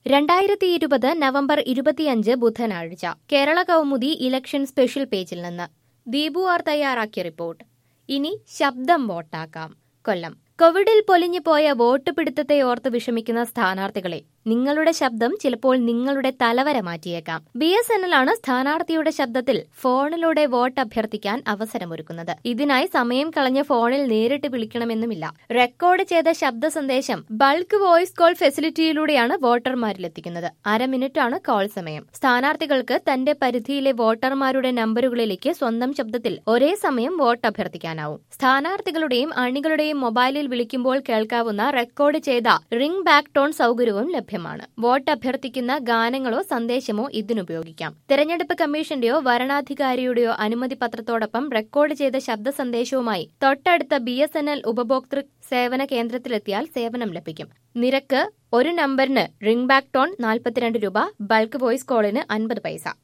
രണ്ടായിരത്തി ഇരുപത് നവംബർ ഇരുപത്തിയഞ്ച് ബുധനാഴ്ച കേരള കൗമുദി ഇലക്ഷൻ സ്പെഷ്യൽ പേജിൽ നിന്ന് ദീപു ആർ തയ്യാറാക്കിയ റിപ്പോർട്ട് ഇനി ശബ്ദം വോട്ടാക്കാം കൊല്ലം കോവിഡിൽ പൊലിഞ്ഞു പോയ വോട്ട് പിടുത്തത്തെ ഓർത്ത് വിഷമിക്കുന്ന സ്ഥാനാർത്ഥികളെ നിങ്ങളുടെ ശബ്ദം ചിലപ്പോൾ നിങ്ങളുടെ തലവര മാറ്റിയേക്കാം ബി എസ് എൻ എൽ ആണ് സ്ഥാനാർത്ഥിയുടെ ശബ്ദത്തിൽ ഫോണിലൂടെ വോട്ട് അഭ്യർത്ഥിക്കാൻ അവസരമൊരുക്കുന്നത് ഇതിനായി സമയം കളഞ്ഞ് ഫോണിൽ നേരിട്ട് വിളിക്കണമെന്നുമില്ല റെക്കോർഡ് ചെയ്ത ശബ്ദ സന്ദേശം ബൾക്ക് വോയിസ് കോൾ ഫെസിലിറ്റിയിലൂടെയാണ് വോട്ടർമാരിലെത്തിക്കുന്നത് അര മിനിറ്റാണ് കോൾ സമയം സ്ഥാനാർത്ഥികൾക്ക് തന്റെ പരിധിയിലെ വോട്ടർമാരുടെ നമ്പറുകളിലേക്ക് സ്വന്തം ശബ്ദത്തിൽ ഒരേ സമയം വോട്ട് അഭ്യർത്ഥിക്കാനാവും സ്ഥാനാർത്ഥികളുടെയും അണികളുടെയും മൊബൈലിൽ വിളിക്കുമ്പോൾ കേൾക്കാവുന്ന റെക്കോർഡ് ചെയ്ത റിംഗ് ബാക്ക് ടോൺ സൗകര്യവും ലഭ്യമാണ് വോട്ട് അഭ്യർത്ഥിക്കുന്ന ഗാനങ്ങളോ സന്ദേശമോ ഇതിനുപയോഗിക്കാം തെരഞ്ഞെടുപ്പ് കമ്മീഷന്റെയോ വരണാധികാരിയുടെയോ അനുമതി പത്രത്തോടൊപ്പം റെക്കോർഡ് ചെയ്ത ശബ്ദ സന്ദേശവുമായി തൊട്ടടുത്ത ബി എസ് എൻ എൽ ഉപഭോക്തൃ സേവന കേന്ദ്രത്തിലെത്തിയാൽ സേവനം ലഭിക്കും നിരക്ക് ഒരു നമ്പറിന് റിംഗ് ബാക്ക് ടോൺ നാൽപ്പത്തിരണ്ട് രൂപ ബൾക്ക് വോയിസ് കോളിന് അൻപത് പൈസ